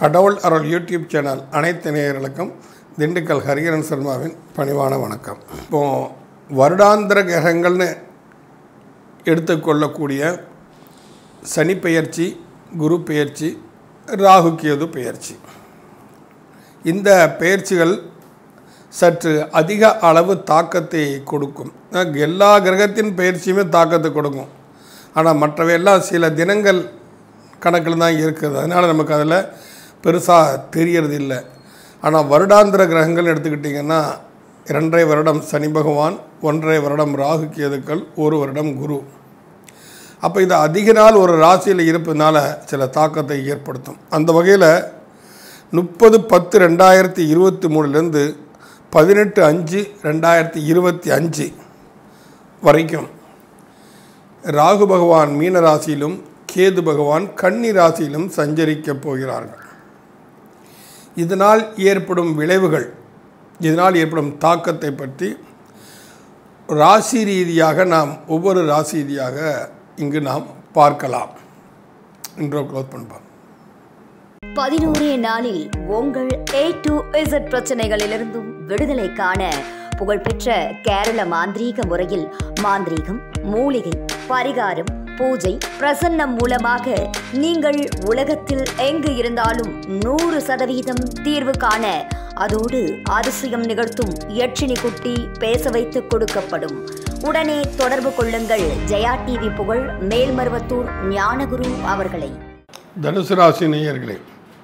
கடவுள் அருள் YouTube channel அனைத்து நேயர்களுக்கும் திண்டுக்கல் ஹரிஹரன் சர்மாவின் பணிவான வணக்கம் இப்போ வருடாந்திர கிரகங்கள்னு எடுத்துக்கொள்ளக்கூடிய சனி பெயர்ச்சி குரு பெயர்ச்சி ராகு கேது பெயர்ச்சி இந்த பெயர்ச்சிகள் சற்று அதிக அளவு தாக்கத்தை கொடுக்கும் அஹ் எல்லா கிரகத்தின் பெயர்ச்சியுமே தாக்கத்தை கொடுக்கும் ஆனால் மற்றவையெல்லாம் சில தினங்கள் கணக்கில் தான் இருக்குது அதனால் நமக்கு அதில் பெருசாக தெரியறது இல்லை ஆனால் வருடாந்திர கிரகங்கள் எடுத்துக்கிட்டிங்கன்னா இரண்டரை வருடம் சனி பகவான் ஒன்றரை வருடம் ராகு கேதுக்கள் ஒரு வருடம் குரு அப்போ இது அதிக நாள் ஒரு ராசியில் இருப்பதனால சில தாக்கத்தை ஏற்படுத்தும் அந்த வகையில் முப்பது பத்து ரெண்டாயிரத்தி இருபத்தி மூணுலேருந்து பதினெட்டு அஞ்சு ரெண்டாயிரத்தி இருபத்தி அஞ்சு வரைக்கும் ராகு பகவான் மீன ராசியிலும் கேது பகவான் கன்னி ராசியிலும் சஞ்சரிக்கப் போகிறார்கள் இதனால் ஏற்படும் விளைவுகள் இதனால் ஏற்படும் தாக்கத்தை பற்றி ராசி ரீதியாக நாம் ஒவ்வொரு ராசி ரீதியாக இங்கு நாம் பார்க்கலாம் இன்றோ க்ளோஸ் பண்ணுவோம் பதினோரே நாளில் உங்கள் ஏ டு இசட் பிரச்சனைகளிலிருந்தும் விடுதலை காண புகழ்பெற்ற கேரள மாந்திரீக முறையில் மாந்திரீகம் மூலிகை பரிகாரம் பூஜை பிரசன்னம் மூலமாக நீங்கள் உலகத்தில் எங்கு இருந்தாலும் நூறு சதவீதம் தீர்வு காண அதோடு அதிசயம் நிகழ்த்தும் யட்சினி குட்டி பேச வைத்து கொடுக்கப்படும் உடனே தொடர்பு கொள்ளுங்கள் ஜெயா டிவி புகழ் மேல்மருவத்தூர் ஞானகுரு அவர்களை தனுசு ராசி நேயர்களே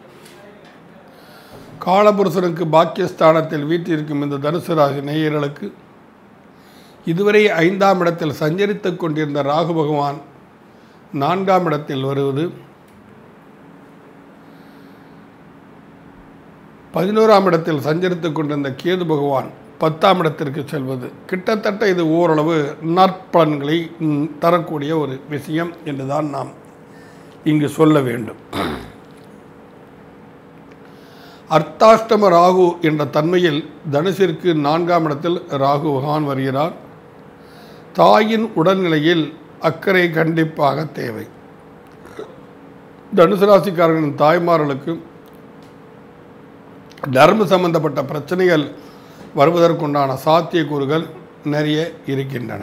காலபுருஷனுக்கு பாக்கியஸ்தானத்தில் வீட்டிருக்கும் இந்த தனுசு ராசி நேயர்களுக்கு இதுவரை ஐந்தாம் இடத்தில் சஞ்சரித்து கொண்டிருந்த ராகு பகவான் நான்காம் இடத்தில் வருவது பதினோராம் இடத்தில் சஞ்சரித்து கொண்டிருந்த கேது பகவான் பத்தாம் இடத்திற்கு செல்வது கிட்டத்தட்ட இது ஓரளவு நற்பலன்களை ம், தரக்கூடிய ஒரு விஷயம் என்றுதான் நாம் இங்கு சொல்ல வேண்டும் அர்த்தாஷ்டம ராகு என்ற தன்மையில் தனுசிற்கு நான்காம் இடத்தில் ராகு பகவான் வருகிறார் தாயின் உடல்நிலையில் அக்கறை கண்டிப்பாக தேவை தனுசு ராசிக்காரர்களின் தாய்மார்களுக்கு தர்ம சம்பந்தப்பட்ட பிரச்சனைகள் வருவதற்குண்டான சாத்தியக்கூறுகள் நிறைய இருக்கின்றன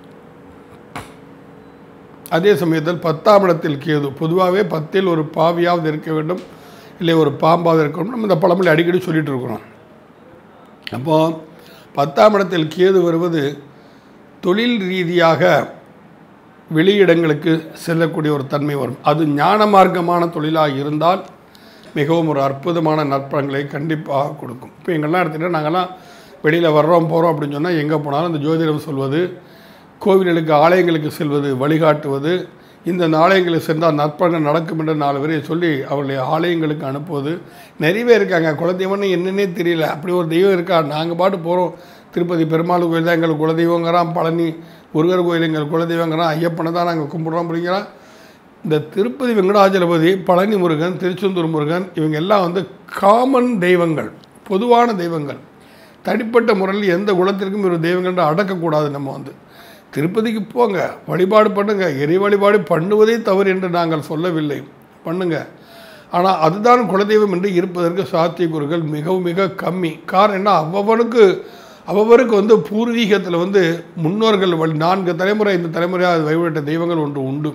அதே சமயத்தில் பத்தாம் இடத்தில் கேது பொதுவாகவே பத்தில் ஒரு பாவியாவது இருக்க வேண்டும் இல்லை ஒரு பாம்பாவது இருக்க வேண்டும் நம்ம இந்த பழமொழி அடிக்கடி சொல்லிட்டு இருக்கிறோம் அப்போது பத்தாம் இடத்தில் கேது வருவது தொழில் ரீதியாக வெளியிடங்களுக்கு செல்லக்கூடிய ஒரு தன்மை வரும் அது ஞான மார்க்கமான தொழிலாக இருந்தால் மிகவும் ஒரு அற்புதமான நற்பலன்களை கண்டிப்பாக கொடுக்கும் இப்போ எங்கெல்லாம் எடுத்துகிட்டு நாங்கள்லாம் வெளியில் வர்றோம் போகிறோம் அப்படின்னு சொன்னால் எங்கே போனாலும் இந்த ஜோதிடம் சொல்வது கோவில்களுக்கு ஆலயங்களுக்கு செல்வது வழிகாட்டுவது இந்த ஆலயங்களுக்கு சென்றால் நற்பலன் நடக்கும் என்று நாலு பேரை சொல்லி அவருடைய ஆலயங்களுக்கு அனுப்புவது நிறைய பேர் இருக்காங்க குலதெய்வம்னு என்னன்னே தெரியல அப்படி ஒரு தெய்வம் இருக்கா நாங்கள் பாட்டு போகிறோம் திருப்பதி பெருமாள் கோயில் தான் எங்களுக்கு குலதெய்வங்கிறான் பழனி முருகர் கோயில் எங்கள் குலதெய்வங்கிறான் ஐயப்பனை தான் நாங்கள் கும்பிட்றோம் அப்படிங்கிறான் இந்த திருப்பதி வெங்கடாஜலபதி பழனி முருகன் திருச்செந்தூர் முருகன் இவங்க எல்லாம் வந்து காமன் தெய்வங்கள் பொதுவான தெய்வங்கள் தனிப்பட்ட முறையில் எந்த குலத்திற்கும் ஒரு தெய்வங்கள்ன்ற அடக்கக்கூடாது நம்ம வந்து திருப்பதிக்கு போங்க வழிபாடு பண்ணுங்க இறை வழிபாடு பண்ணுவதே தவறு என்று நாங்கள் சொல்லவில்லை பண்ணுங்க ஆனால் அதுதான் குலதெய்வம் என்று இருப்பதற்கு சாத்தியக்கூறுகள் மிகவும் மிக கம்மி காரணம் என்ன அவ்வவனுக்கு அவ்வவருக்கு வந்து பூர்வீகத்தில் வந்து முன்னோர்கள் வழி நான்கு தலைமுறை ஐந்து தலைமுறையாக வழிபட்ட தெய்வங்கள் ஒன்று உண்டு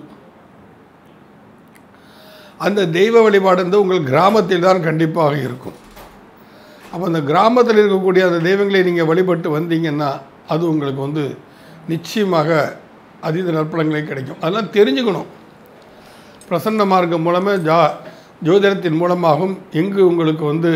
அந்த தெய்வ வழிபாடு வந்து உங்கள் கிராமத்தில் தான் கண்டிப்பாக இருக்கும் அப்போ அந்த கிராமத்தில் இருக்கக்கூடிய அந்த தெய்வங்களை நீங்கள் வழிபட்டு வந்தீங்கன்னா அது உங்களுக்கு வந்து நிச்சயமாக அதீத நற்பலன்களே கிடைக்கும் அதெல்லாம் தெரிஞ்சுக்கணும் பிரசன்ன மார்க்கம் மூலமாக ஜா ஜோதிடத்தின் மூலமாகவும் எங்கு உங்களுக்கு வந்து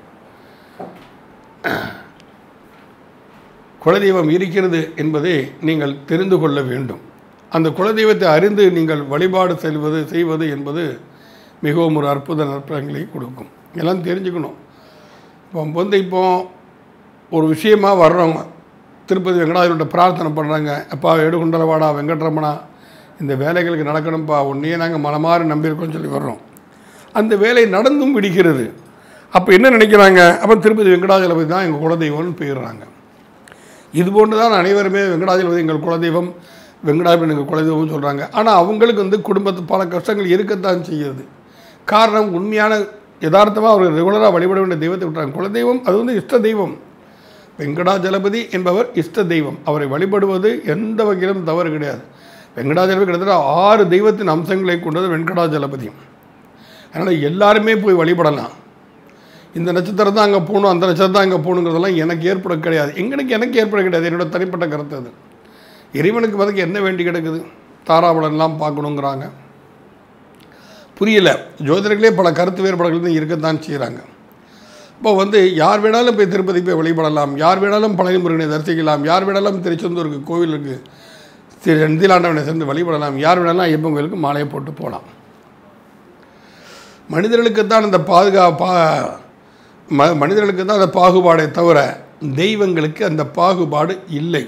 குலதெய்வம் இருக்கிறது என்பதை நீங்கள் தெரிந்து கொள்ள வேண்டும் அந்த குலதெய்வத்தை அறிந்து நீங்கள் வழிபாடு செல்வது செய்வது என்பது மிகவும் ஒரு அற்புத நற்பலன்களை கொடுக்கும் எல்லாம் தெரிஞ்சுக்கணும் இப்போ வந்து இப்போ ஒரு விஷயமா வர்றவங்க திருப்பதி வெங்கடாஜலோட பிரார்த்தனை பண்ணுறாங்க அப்பா எடுகுண்டலவாடா வெங்கட்ரமணா இந்த வேலைகளுக்கு நடக்கணும்ப்பா உன்னையே நாங்கள் மனமாறு நம்பியிருக்கோம்னு சொல்லி வர்றோம் அந்த வேலை நடந்தும் விடுகிறது அப்போ என்ன நினைக்கிறாங்க அப்போ திருப்பதி வெங்கடாஜலபதி தான் எங்கள் குலதெய்வம்னு போயிடுறாங்க இது போன்று தான் அனைவருமே வெங்கடாஜலபதி எங்கள் குலதெய்வம் வெங்கடாஜலபதி எங்கள் குலதெய்வம்னு சொல்கிறாங்க ஆனால் அவங்களுக்கு வந்து குடும்பத்து பல கஷ்டங்கள் இருக்கத்தான் செய்யுது காரணம் உண்மையான யதார்த்தமாக அவர்கள் ரெகுலராக வழிபட வேண்டிய தெய்வத்தை விட்டாங்க குலதெய்வம் அது வந்து இஷ்ட தெய்வம் வெங்கடாஜலபதி என்பவர் இஷ்ட தெய்வம் அவரை வழிபடுவது எந்த வகையிலும் தவறு கிடையாது வெங்கடாஜலபதி கிட்டத்தட்ட ஆறு தெய்வத்தின் அம்சங்களை கொண்டது வெங்கடாஜலபதி அதனால் எல்லாருமே போய் வழிபடலாம் இந்த நட்சத்திரம் தான் அங்கே போகணும் அந்த நட்சத்திரம் தான் அங்கே போகணுங்கிறதெல்லாம் எனக்கு ஏற்பட கிடையாது எங்களுக்கு எனக்கு ஏற்பட கிடையாது என்னோட தனிப்பட்ட கருத்து அது இறைவனுக்கு பதிலுக்கு என்ன வேண்டி கிடக்குது தாராபலன்லாம் பார்க்கணுங்கிறாங்க புரியல ஜோதிடர்களே பல கருத்து வேறுபாடுகள் தான் இருக்கத்தான் செய்கிறாங்க இப்போ வந்து யார் வேணாலும் போய் திருப்பதி போய் வழிபடலாம் யார் வேணாலும் பழனி முருகனை தரிசிக்கலாம் யார் வேணாலும் திருச்செந்தூருக்கு கோவிலுக்கு திரு செந்திலாண்டவனை சேர்ந்து வழிபடலாம் யார் வேணாலும் ஐயப்பன் கோயிலுக்கு மாலையை போட்டு போகலாம் மனிதர்களுக்கு தான் அந்த பாதுகா பா ம மனிதர்களுக்கு தான் அந்த பாகுபாடே தவிர தெய்வங்களுக்கு அந்த பாகுபாடு இல்லை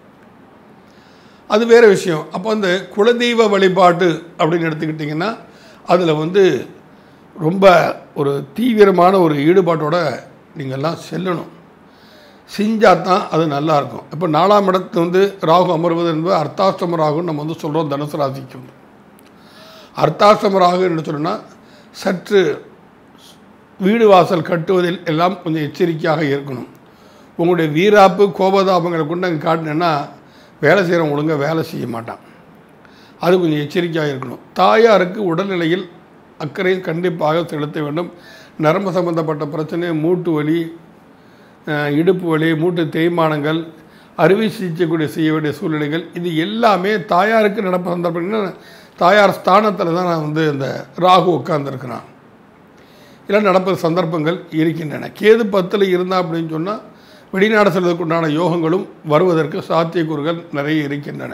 அது வேறு விஷயம் அப்போ அந்த குலதெய்வ வழிபாட்டு அப்படின்னு எடுத்துக்கிட்டிங்கன்னா அதில் வந்து ரொம்ப ஒரு தீவிரமான ஒரு ஈடுபாட்டோட நீங்கள்லாம் செல்லணும் செஞ்சால் தான் அது நல்லாயிருக்கும் இப்போ நாலாம் இடத்து வந்து ராகு அமர்வது என்பது அர்த்தாஷ்டம ராகுன்னு நம்ம வந்து சொல்கிறோம் தனுசு ராசிக்கு வந்து அர்த்தாஷ்டம ராகு என்ன சொல்லணும்னா சற்று வீடு வாசல் கட்டுவதில் எல்லாம் கொஞ்சம் எச்சரிக்கையாக இருக்கணும் உங்களுடைய வீராப்பு கோபதாபங்களை கொண்டு அங்கே காட்டினேன்னா வேலை செய்கிறவங்க ஒழுங்காக வேலை செய்ய மாட்டான் அது கொஞ்சம் எச்சரிக்கையாக இருக்கணும் தாயாருக்கு உடல்நிலையில் அக்கறை கண்டிப்பாக செலுத்த வேண்டும் நரம்பு சம்பந்தப்பட்ட பிரச்சனை மூட்டு வலி அஹ், இடுப்பு வலி மூட்டு தேய்மானங்கள் அறுவை சிகிச்சைக்கூடிய செய்ய வேண்டிய சூழ்நிலைகள் இது எல்லாமே தாயாருக்கு நடப்பு சந்தர்ப்பங்கள் தாயார் ஸ்தானத்தில் தான் நான் வந்து இந்த ராகு உட்கார்ந்துருக்கிறான் இல்லை நடப்பு சந்தர்ப்பங்கள் இருக்கின்றன கேது பத்தில் இருந்தா அப்படின்னு சொன்னால் வெளிநாடு செல்வதற்கு உண்டான யோகங்களும் வருவதற்கு சாத்தியக்கூறுகள் நிறைய இருக்கின்றன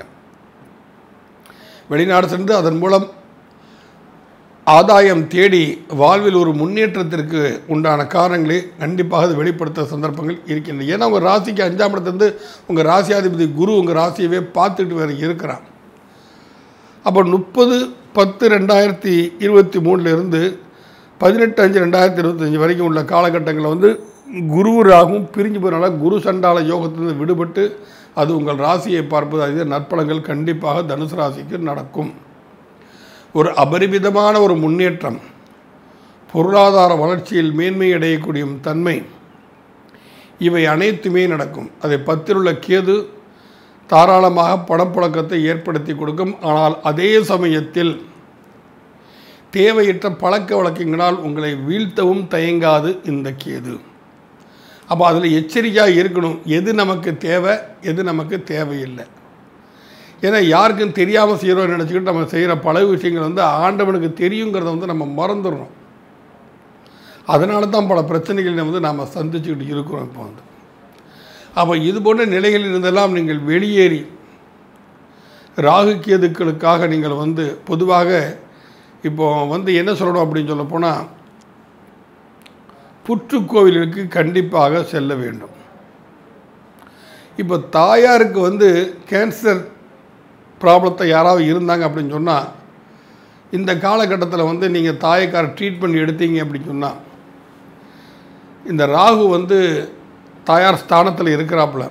வெளிநாடு சென்று அதன் மூலம் ஆதாயம் தேடி வாழ்வில் ஒரு முன்னேற்றத்திற்கு உண்டான காரணங்களை கண்டிப்பாக அது வெளிப்படுத்த சந்தர்ப்பங்கள் இருக்கின்றன ஏன்னா உங்கள் ராசிக்கு அஞ்சாம் இடத்துலேருந்து உங்கள் ராசியாதிபதி குரு உங்கள் ராசியவே பார்த்துட்டு வேறு இருக்கிறான் அப்போ முப்பது பத்து ரெண்டாயிரத்தி இருபத்தி மூணுலேருந்து பதினெட்டு அஞ்சு ரெண்டாயிரத்தி இருபத்தஞ்சி வரைக்கும் உள்ள காலகட்டங்களில் வந்து குரு ராகும் பிரிஞ்சு போகிறனால குரு சண்டால யோகத்திலிருந்து விடுபட்டு அது உங்கள் ராசியை பார்ப்பது அது நற்பலங்கள் கண்டிப்பாக தனுசு ராசிக்கு நடக்கும் ஒரு அபரிமிதமான ஒரு முன்னேற்றம் பொருளாதார வளர்ச்சியில் மேன்மை அடையக்கூடிய தன்மை இவை அனைத்துமே நடக்கும் அதை பத்தில் உள்ள கேது தாராளமாக பணப்புழக்கத்தை ஏற்படுத்தி கொடுக்கும் ஆனால் அதே சமயத்தில் தேவையற்ற பழக்க வழக்கங்களால் உங்களை வீழ்த்தவும் தயங்காது இந்த கேது அப்போ அதில் எச்சரிக்கையாக இருக்கணும் எது நமக்கு தேவை எது நமக்கு தேவையில்லை ஏன்னா யாருக்கும் தெரியாமல் செய்கிறோம்னு நினச்சிக்கிட்டு நம்ம செய்கிற பல விஷயங்கள் வந்து ஆண்டவனுக்கு தெரியுங்கிறத வந்து நம்ம மறந்துடுறோம் அதனால தான் பல பிரச்சனைகளை வந்து நாம் சந்திச்சுக்கிட்டு இருக்கிறோம் இப்போ வந்து அப்போ இது போன்ற நிலைகளில் இருந்தெல்லாம் நீங்கள் வெளியேறி ராகு கேதுக்களுக்காக நீங்கள் வந்து பொதுவாக இப்போ வந்து என்ன சொல்லணும் அப்படின்னு சொல்ல போனால் புற்றுக்கோவிலுக்கு கண்டிப்பாக செல்ல வேண்டும் இப்போ தாயாருக்கு வந்து கேன்சர் ப்ராப்ளத்தை யாராவது இருந்தாங்க அப்படின்னு சொன்னால் இந்த காலகட்டத்தில் வந்து நீங்கள் தாயக்கார ட்ரீட்மெண்ட் எடுத்தீங்க அப்படின்னு சொன்னால் இந்த ராகு வந்து தாயார் ஸ்தானத்தில் இருக்கிறாப்புல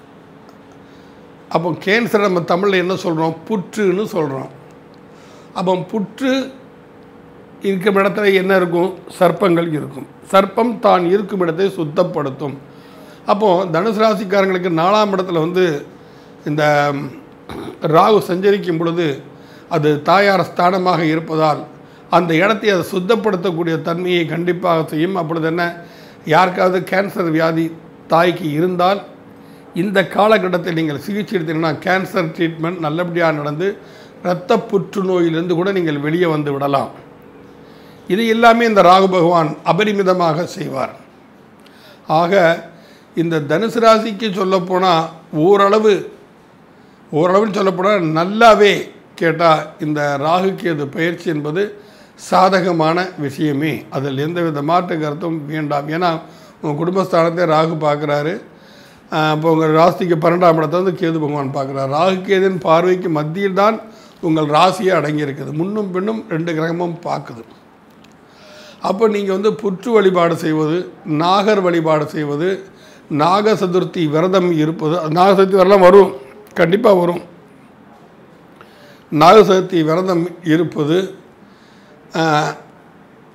அப்போ கேன்சர் நம்ம தமிழில் என்ன சொல்கிறோம் புற்றுன்னு சொல்கிறோம் அப்போ புற்று இருக்கும் இடத்துல என்ன இருக்கும் சர்ப்பங்கள் இருக்கும் சர்ப்பம் தான் இருக்கும் இடத்தை சுத்தப்படுத்தும் அப்போது தனுசு ராசிக்காரங்களுக்கு நாலாம் இடத்துல வந்து இந்த ராகு சஞ்சரிக்கும் பொழுது அது தாயார் ஸ்தானமாக இருப்பதால் அந்த இடத்தை அதை சுத்தப்படுத்தக்கூடிய தன்மையை கண்டிப்பாக செய்யும் அப்பொழுது என்ன யாருக்காவது கேன்சர் வியாதி தாய்க்கு இருந்தால் இந்த காலகட்டத்தில் நீங்கள் சிகிச்சை எடுத்தீங்கன்னா கேன்சர் ட்ரீட்மெண்ட் நல்லபடியாக நடந்து இரத்த புற்றுநோயிலிருந்து கூட நீங்கள் வெளியே வந்து விடலாம் இது எல்லாமே இந்த ராகு பகவான் அபரிமிதமாக செய்வார் ஆக இந்த தனுசு ராசிக்கு சொல்லப்போனால் ஓரளவு ஓரளவுன்னு சொல்லப்போனால் நல்லாவே கேட்டால் இந்த ராகு கேது பயிற்சி என்பது சாதகமான விஷயமே அதில் எந்த வித மாற்று கருத்தும் வேண்டாம் ஏன்னா உங்கள் குடும்பஸ்தானத்தை ராகு பார்க்குறாரு இப்போ உங்கள் ராசிக்கு பன்னெண்டாம் இடத்தை வந்து கேது பகவான் பார்க்குறாரு ராகு கேதுவின் பார்வைக்கு மத்தியில் தான் உங்கள் ராசியே அடங்கியிருக்குது முன்னும் பின்னும் ரெண்டு கிரகமும் பார்க்குது அப்போ நீங்கள் வந்து புற்று வழிபாடு செய்வது நாகர் வழிபாடு செய்வது நாக சதுர்த்தி விரதம் இருப்பது நாக சதுர்த்தி விரதம் வரும் கண்டிப்பாக வரும் நாக சதுர்த்தி விரதம் இருப்பது ஆஹ்,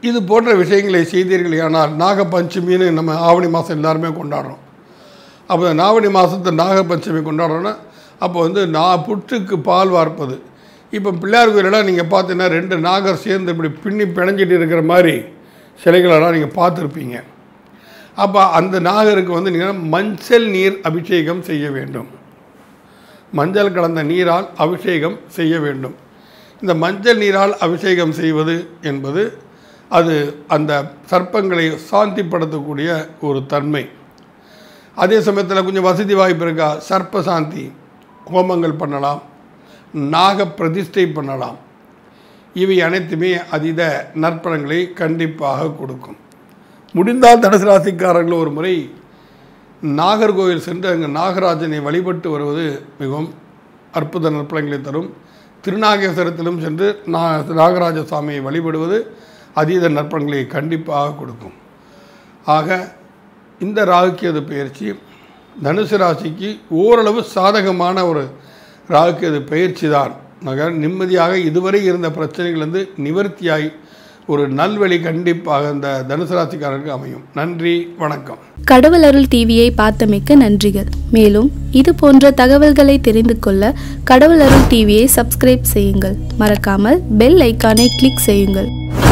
இது போன்ற விஷயங்களை செய்தீர்கள் ஆனால் நாகபஞ்சமின்னு நம்ம ஆவணி மாதம் எல்லாருமே கொண்டாடுறோம் அப்போ இந்த நாவணி மாதத்தை நாகபஞ்சமி கொண்டாடுறோன்னா அப்போ வந்து நா புற்றுக்கு பால் வார்ப்பது இப்போ பிள்ளையார் கோயிலெல்லாம் நீங்கள் பார்த்தீங்கன்னா ரெண்டு நாகர் சேர்ந்து இப்படி பின்னி பிணைஞ்சிட்டு இருக்கிற மாதிரி சிலைகளெல்லாம் நீங்கள் பார்த்துருப்பீங்க அப்போ அந்த நாகருக்கு வந்து நீங்கள் மஞ்சள் நீர் அபிஷேகம் செய்ய வேண்டும் மஞ்சள் கலந்த நீரால் அபிஷேகம் செய்ய வேண்டும் இந்த மஞ்சள் நீரால் அபிஷேகம் செய்வது என்பது அது அந்த சர்ப்பங்களை சாந்திப்படுத்தக்கூடிய ஒரு தன்மை அதே சமயத்தில் கொஞ்சம் வசதி வாய்ப்பு இருக்கா சர்ப்ப சாந்தி ஹோமங்கள் பண்ணலாம் நாக பிரதிஷ்டை பண்ணலாம் இவை அனைத்துமே அதீத நற்பலன்களை கண்டிப்பாக கொடுக்கும் முடிந்தால் தனுசு ராசிக்காரர்கள் ஒரு முறை நாகர்கோவில் சென்று அங்கு நாகராஜனை வழிபட்டு வருவது மிகவும் அற்புத நற்பலன்களை தரும் திருநாகேஸ்வரத்திலும் சென்று நா நாகராஜ சுவாமியை வழிபடுவது அதீத நற்பலன்களை கண்டிப்பாக கொடுக்கும் ஆக இந்த ராகுக்கேது பயிற்சி தனுசு ராசிக்கு ஓரளவு சாதகமான ஒரு ராகுக்கேது பயிற்சி தான் ஆக நிம்மதியாக இதுவரை இருந்த பிரச்சனைகள் வந்து நிவர்த்தியாகி ஒரு நல்வழி கண்டிப்பாக இந்த தனுசு ராசிக்காரருக்கு அமையும் நன்றி வணக்கம் கடவுள் அருள் டிவியை பார்த்தமைக்க நன்றிகள் மேலும் இது போன்ற தகவல்களை தெரிந்து கொள்ள கடவுள் அருள் டிவியை சப்ஸ்கிரைப் செய்யுங்கள் மறக்காமல் பெல் ஐக்கானை கிளிக் செய்யுங்கள்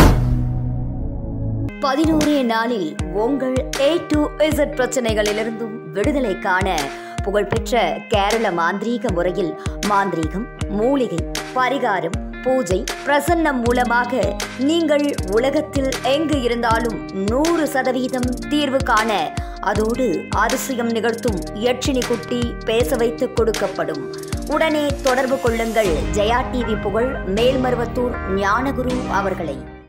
பதினோரே நாளில் உங்கள் ஏ டு இசட் பிரச்சனைகளிலிருந்தும் விடுதலை காண புகழ்பெற்ற கேரள மாந்திரீக முறையில் மாந்திரீகம் மூலிகை பரிகாரம் பூஜை பிரசன்னம் மூலமாக நீங்கள் உலகத்தில் எங்கு இருந்தாலும் நூறு சதவீதம் தீர்வு காண அதோடு அதிசயம் நிகழ்த்தும் யட்சினி குட்டி பேச வைத்து கொடுக்கப்படும் உடனே தொடர்பு கொள்ளுங்கள் ஜெயா டிவி புகழ் மேல்மருவத்தூர் ஞானகுரு அவர்களை